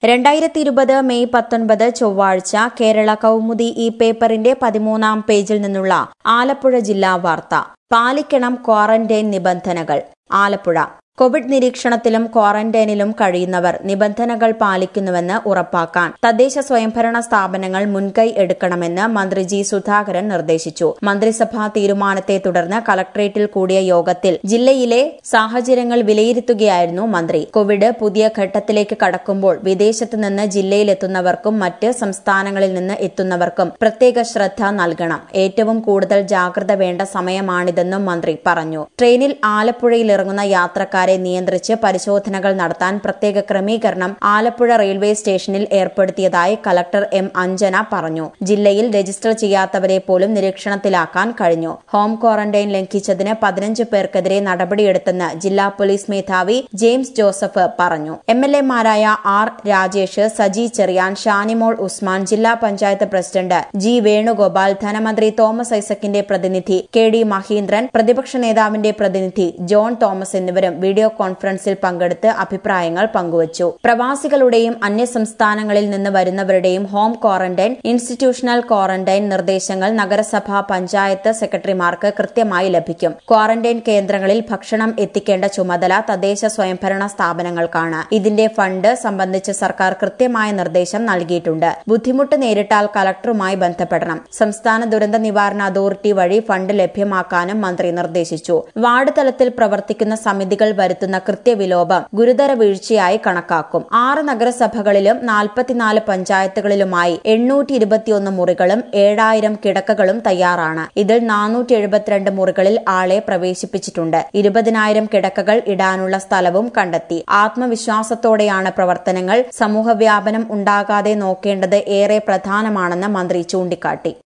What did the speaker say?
രണ്ടായിരത്തി ഇരുപത് മെയ് പത്തൊൻപത് ചൊവ്വാഴ്ച കേരള കൗമുദി ഈ പേപ്പറിന്റെ പതിമൂന്നാം പേജിൽ നിന്നുള്ള ആലപ്പുഴ ജില്ലാ വാർത്ത പാലിക്കണം ക്വാറന്റൈൻ നിബന്ധനകൾ ആലപ്പുഴ കോവിഡ് നിരീക്ഷണത്തിലും ക്വാറന്റൈനിലും കഴിയുന്നവർ നിബന്ധനകൾ പാലിക്കുന്നുവെന്ന് ഉറപ്പാക്കാൻ തദ്ദേശ സ്വയംഭരണ സ്ഥാപനങ്ങൾ മുൻകൈ എടുക്കണമെന്ന് മന്ത്രി ജി സുധാകരൻ നിർദ്ദേശിച്ചു മന്ത്രിസഭാ തീരുമാനത്തെ തുടർന്ന് കളക്ടറേറ്റിൽ കൂടിയ യോഗത്തിൽ ജില്ലയിലെ സാഹചര്യങ്ങൾ വിലയിരുത്തുകയായിരുന്നു മന്ത്രി കോവിഡ് പുതിയ ഘട്ടത്തിലേക്ക് കടക്കുമ്പോൾ വിദേശത്ത് നിന്ന് ജില്ലയിലെത്തുന്നവർക്കും മറ്റ് സംസ്ഥാനങ്ങളിൽ നിന്ന് എത്തുന്നവർക്കും പ്രത്യേക ശ്രദ്ധ നൽകണം ഏറ്റവും കൂടുതൽ ജാഗ്രത വേണ്ട സമയമാണിതെന്നും മന്ത്രി പറഞ്ഞു ട്രെയിനിൽ ആലപ്പുഴയിൽ ഇറങ്ങുന്ന യാത്രക്കാർ യാത്രക്കാരെ നിയന്ത്രിച്ച് പരിശോധനകൾ നടത്താൻ പ്രത്യേക ക്രമീകരണം ആലപ്പുഴ റെയിൽവേ സ്റ്റേഷനിൽ ഏർപ്പെടുത്തിയതായി കളക്ടർ എം അഞ്ജന പറഞ്ഞു ജില്ലയിൽ രജിസ്റ്റർ ചെയ്യാത്തവരെ പോലും നിരീക്ഷണത്തിലാക്കാൻ കഴിഞ്ഞു ഹോം ക്വാറന്റൈൻ ലംഘിച്ചതിന് പതിനഞ്ച് പേർക്കെതിരെ നടപടിയെടുത്തെന്ന് ജില്ലാ പോലീസ് മേധാവി ജെയിംസ് ജോസഫ് പറഞ്ഞു എം എൽ എമാരായ ആർ രാജേഷ് സജി ചെറിയാൻ ഷാനിമോൾ ഉസ്മാൻ ജില്ലാ പഞ്ചായത്ത് പ്രസിഡന്റ് ജി വേണുഗോപാൽ ധനമന്ത്രി തോമസ് ഐസക്കിന്റെ പ്രതിനിധി കെ ഡി മഹീന്ദ്രൻ പ്രതിപക്ഷ നേതാവിന്റെ പ്രതിനിധി ജോൺ തോമസ് എന്നിവരും വീഡിയോ കോൺഫറൻസിൽ പങ്കെടുത്ത് അഭിപ്രായങ്ങൾ പങ്കുവച്ചു പ്രവാസികളുടെയും അന്യസംസ്ഥാനങ്ങളിൽ നിന്ന് വരുന്നവരുടെയും ഹോം ക്വാറന്റൈൻ ഇൻസ്റ്റിറ്റ്യൂഷണൽ ക്വാറന്റൈൻ നിർദ്ദേശങ്ങൾ നഗരസഭ പഞ്ചായത്ത് സെക്രട്ടറിമാർക്ക് കൃത്യമായി ലഭിക്കും ക്വാറന്റൈൻ കേന്ദ്രങ്ങളിൽ ഭക്ഷണം എത്തിക്കേണ്ട ചുമതല തദ്ദേശ സ്വയംഭരണ സ്ഥാപനങ്ങൾക്കാണ് ഇതിന്റെ ഫണ്ട് സംബന്ധിച്ച് സർക്കാർ കൃത്യമായ നിർദ്ദേശം നൽകിയിട്ടുണ്ട് ബുദ്ധിമുട്ട് നേരിട്ടാൽ കളക്ടറുമായി ബന്ധപ്പെടണം സംസ്ഥാന ദുരന്ത നിവാരണ അതോറിറ്റി വഴി ഫണ്ട് ലഭ്യമാക്കാനും മന്ത്രി നിർദ്ദേശിച്ചു വാർഡ് തലത്തിൽ പ്രവർത്തിക്കുന്ന സമിതികൾ വരുത്തുന്ന കൃത്യവിലോപം ഗുരുതര വീഴ്ചയായി കണക്കാക്കും ആറ് നഗരസഭകളിലും നാൽപ്പത്തിനാല് പഞ്ചായത്തുകളിലുമായി എണ്ണൂറ്റി ഇരുപത്തിയൊന്ന് മുറികളും ഏഴായിരം കിടക്കകളും തയ്യാറാണ് ഇതിൽ നാനൂറ്റി എഴുപത്തിരണ്ട് മുറികളിൽ ആളെ പ്രവേശിപ്പിച്ചിട്ടുണ്ട് ഇരുപതിനായിരം കിടക്കകൾ ഇടാനുള്ള സ്ഥലവും കണ്ടെത്തി ആത്മവിശ്വാസത്തോടെയാണ് പ്രവർത്തനങ്ങൾ സമൂഹവ്യാപനം ഉണ്ടാകാതെ നോക്കേണ്ടത് ഏറെ പ്രധാനമാണെന്ന് മന്ത്രി ചൂണ്ടിക്കാട്ടി